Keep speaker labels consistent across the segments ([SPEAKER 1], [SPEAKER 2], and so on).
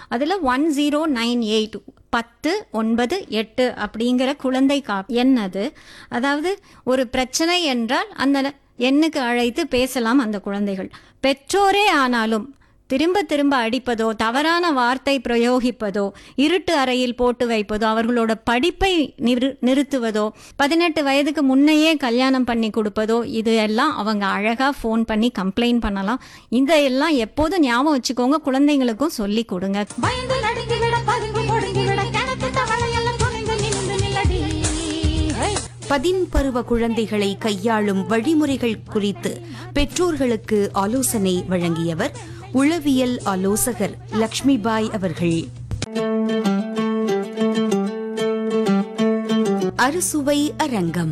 [SPEAKER 1] அதில் one zero nine eight பத்து ஒன்பது எட்டு அப்படிங்கிற குழந்தை கா எண் அது அதாவது ஒரு பிரச்சனை என்றால் அந்த எண்ணுக்கு அழைத்து பேசலாம் அந்த குழந்தைகள் பெற்றோரே ஆனாலும் திரும்ப திரும்ப அடிப்பதோ தவறான வார்த்தை பிரயோகிப்பதோ இருட்டு அறையில் போட்டு வைப்பதோ அவர்களோட படிப்பை நிறு நிறுத்துவதோ பதினெட்டு வயதுக்கு முன்னையே கல்யாணம் பண்ணி கொடுப்பதோ இது எல்லாம் அவங்க அழகாக ஃபோன் பண்ணி கம்ப்ளைண்ட் பண்ணலாம் இதையெல்லாம் எப்போதும் ஞாபகம் வச்சுக்கோங்க குழந்தைங்களுக்கும் சொல்லி கொடுங்க
[SPEAKER 2] பயந்து நடுங்கி விட பதுங்கு ஒடுங்கி விட கிணத்து தவளையெல்லாம் துணிந்து நிமிந்து நில்லடி ஹை!
[SPEAKER 3] பதின் பருவ குழந்தைகளை கையாளும் வழிமுறைகள் குறித்து பெற்றோர்களுக்கு ஆலோசனை வழங்கியவர் உளவியல் ஆலோசகர் லக்ஷ்மிபாய் அவர்கள் அறுசுவை அரங்கம்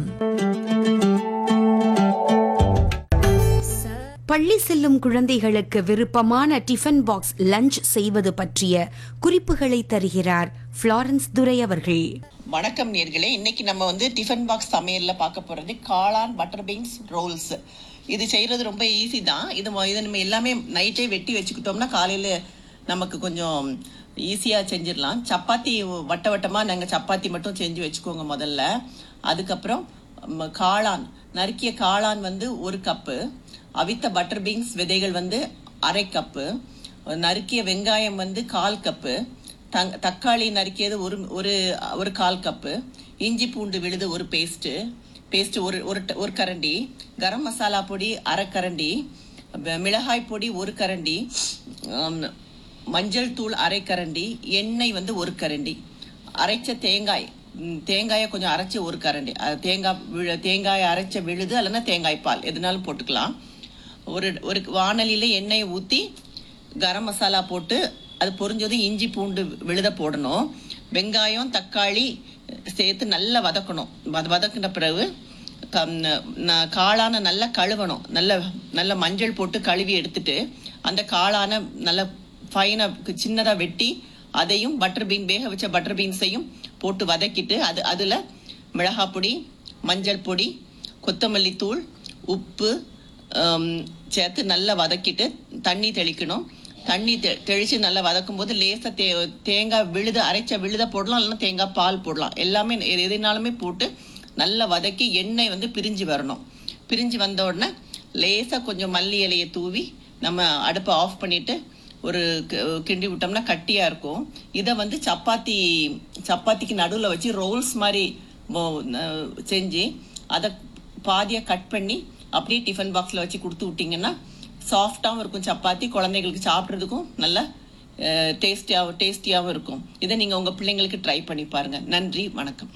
[SPEAKER 3] பள்ளி செல்லும் குழந்தைகளுக்கு விருப்பமான டிஃபன் பாக்ஸ் லஞ்ச் செய்வது பற்றிய குறிப்புகளை தருகிறார் ஃப்ளாரன்ஸ் துரை அவர்கள்
[SPEAKER 4] வணக்கம் நேர்களே இன்னைக்கு நம்ம வந்து டிஃபன் பாக்ஸ் சமையல்ல பார்க்க போறது காளான் பட்டர் பீன்ஸ் ரோல்ஸ் இது செய்யறது ரொம்ப ஈஸி தான் இது மொ- இதை நம்ம எல்லாமே நைட்டே வெட்டி வச்சுக்கிட்டோம்னா காலையில நமக்கு கொஞ்சம் ஈஸியா செஞ்சிடலாம் சப்பாத்தி வட்ட வட்டமா நாங்க சப்பாத்தி மட்டும் செஞ்சு வச்சுக்கோங்க முதல்ல அதுக்கப்புறம் ம, காளான் நறுக்கிய காளான் வந்து ஒரு கப்பு அவித்த பட்டர் பீன்ஸ் விதைகள் வந்து அரை கப்பு நறுக்கிய வெங்காயம் வந்து கால் கப்பு தங் தக்காளி நறுக்கியது ஒரு ஒரு ஒரு கால் கப்பு இஞ்சி பூண்டு விழுது ஒரு பேஸ்ட்டு பேஸ்ட் ஒரு ஒரு ட- ஒரு கரண்டி கரம் மசாலா பொடி அரை கரண்டி ப- மிளகாய் பொடி ஒரு கரண்டி ஆம், மஞ்சள் தூள் அரை கரண்டி எண்ணெய் வந்து ஒரு கரண்டி அரைச்ச தேங்காய் ம், தேங்காயை கொஞ்சம் அரைச்சி ஒரு கரண்டி அது தேங்காய் விழ தேங்காயை அரைச்ச விழுது இல்லைன்னா தேங்காய் பால் எதுனாலும் போட்டுக்கலாம் ஒரு ஒரு வாணலியில் எண்ணெயை ஊற்றி கரம் மசாலா போட்டு அது பொரிஞ்சதும் இஞ்சி பூண்டு விழுத போடணும் வெங்காயம் தக்காளி சேர்த்து நல்லா வதக்கணும் வத வதக்கின பிறகு கம்- ந- காளான நல்லா கழுவணும் நல்ல நல்ல மஞ்சள் போட்டு கழுவி எடுத்துட்டு அந்த காளான நல்ல ஃபைனாக சின்னதாக வெட்டி அதையும் பட்டர் பீன் வேக வச்ச பட்டர் பீன்ஸையும் போட்டு வதக்கிட்டு அது அதில் மிளகாய் பொடி மஞ்சள் பொடி கொத்தமல்லி தூள் உப்பு ஆம், சேர்த்து நல்லா வதக்கிட்டு தண்ணி தெளிக்கணும் தண்ணி தெ- தெளிச்சு நல்லா வதக்கும் போது லேசா தே தேங்காய் விழுத அரைச்ச விழுத போடலாம் இல்லைன்னா தேங்காய் பால் போடலாம் எல்லாமே எது- எதுனாலுமே போட்டு நல்லா வதக்கி எண்ணெய் வந்து பிரிஞ்சு வரணும் பிரிஞ்சு வந்த உடனே லேசா கொஞ்சம் மல்லி இலையை தூவி நம்ம அடுப்பை ஆஃப் பண்ணிட்டு ஒரு க- கிண்டி விட்டோம்னா கட்டியா இருக்கும் இதை வந்து சப்பாத்தி சப்பாத்திக்கு நடுவில் வச்சு ரோல்ஸ் மாதிரி மோ- ந- செஞ்சு அதை பாதியை கட் பண்ணி அப்படியே டிஃபன் பாக்ஸில் வச்சு கொடுத்து விட்டீங்கன்னா சாஃப்டாகவும் இருக்கும் சப்பாத்தி குழந்தைங்களுக்கு சாப்பிட்றதுக்கும் நல்ல டேஸ்டியாகவும் டேஸ்டியாகவும் இருக்கும் இதை நீங்கள் உங்கள் பிள்ளைங்களுக்கு ட்ரை பண்ணி பாருங்க நன்றி வணக்கம்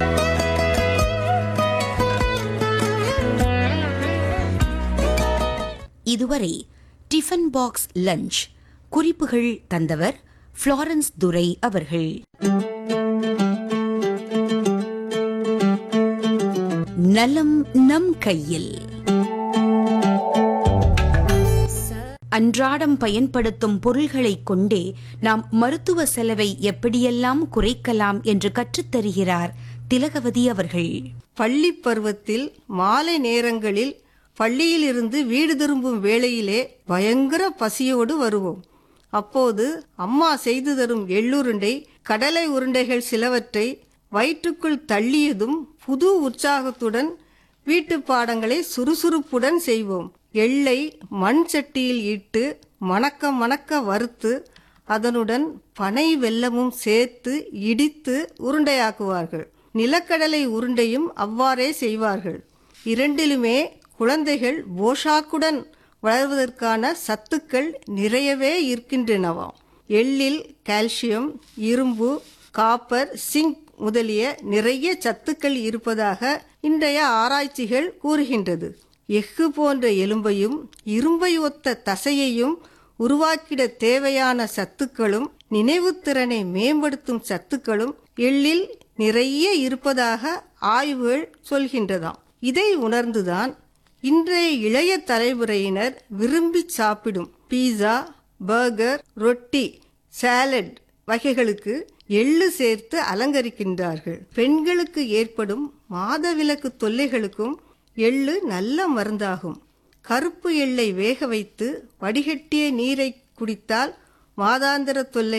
[SPEAKER 3] இதுவரை டிஃபன் பாக்ஸ் லஞ்ச் குறிப்புகள் தந்தவர் ஃப்ளாரன்ஸ் துரை அவர்கள் நலம் நம் கையில் அன்றாடம் பயன்படுத்தும் பொருள்களைக் கொண்டே நாம் மருத்துவ செலவை எப்படியெல்லாம் குறைக்கலாம் என்று கற்றுத்தருகிறார் திலகவதி அவர்கள்
[SPEAKER 5] பள்ளி பருவத்தில் மாலை நேரங்களில் பள்ளியிலிருந்து வீடு திரும்பும் வேளையிலே பயங்கர பசியோடு வருவோம் அப்போது அம்மா செய்து தரும் எள்ளுருண்டை கடலை உருண்டைகள் சிலவற்றை வயிற்றுக்குள் தள்ளியதும் புது உற்சாகத்துடன் வீட்டு பாடங்களை சுறுசுறுப்புடன் செய்வோம் எள்ளை மண் சட்டியில் இட்டு மணக்க மணக்க வறுத்து அதனுடன் பனை வெல்லமும் சேர்த்து இடித்து உருண்டையாக்குவார்கள் நிலக்கடலை உருண்டையும் அவ்வாறே செய்வார்கள் இரண்டிலுமே குழந்தைகள் போஷாக்குடன் வளர்வதற்கான சத்துக்கள் நிறையவே இருக்கின்றனவாம் எள்ளில் கால்சியம் இரும்பு காப்பர் சிங்க் முதலிய நிறைய சத்துக்கள் இருப்பதாக இன்றைய ஆராய்ச்சிகள் கூறுகின்றது எஃகு போன்ற எலும்பையும் இரும்பை ஒத்த தசையையும் உருவாக்கிட தேவையான சத்துக்களும் நினைவுத்திறனை மேம்படுத்தும் சத்துக்களும் எள்ளில் நிறைய இருப்பதாக ஆய்வுகள் சொல்கின்றதாம் இதை உணர்ந்துதான் இன்றைய இளைய தலைமுறையினர் விரும்பி சாப்பிடும் பீஸா பர்கர் ரொட்டி சாலட் வகைகளுக்கு எள்ளு சேர்த்து அலங்கரிக்கின்றார்கள் பெண்களுக்கு ஏற்படும் மாதவிலக்கு தொல்லைகளுக்கும் எள்ளு நல்ல மருந்தாகும் கருப்பு எள்ளை வேக வைத்து வடிகட்டிய நீரை குடித்தால் மாதாந்திர தொல்லை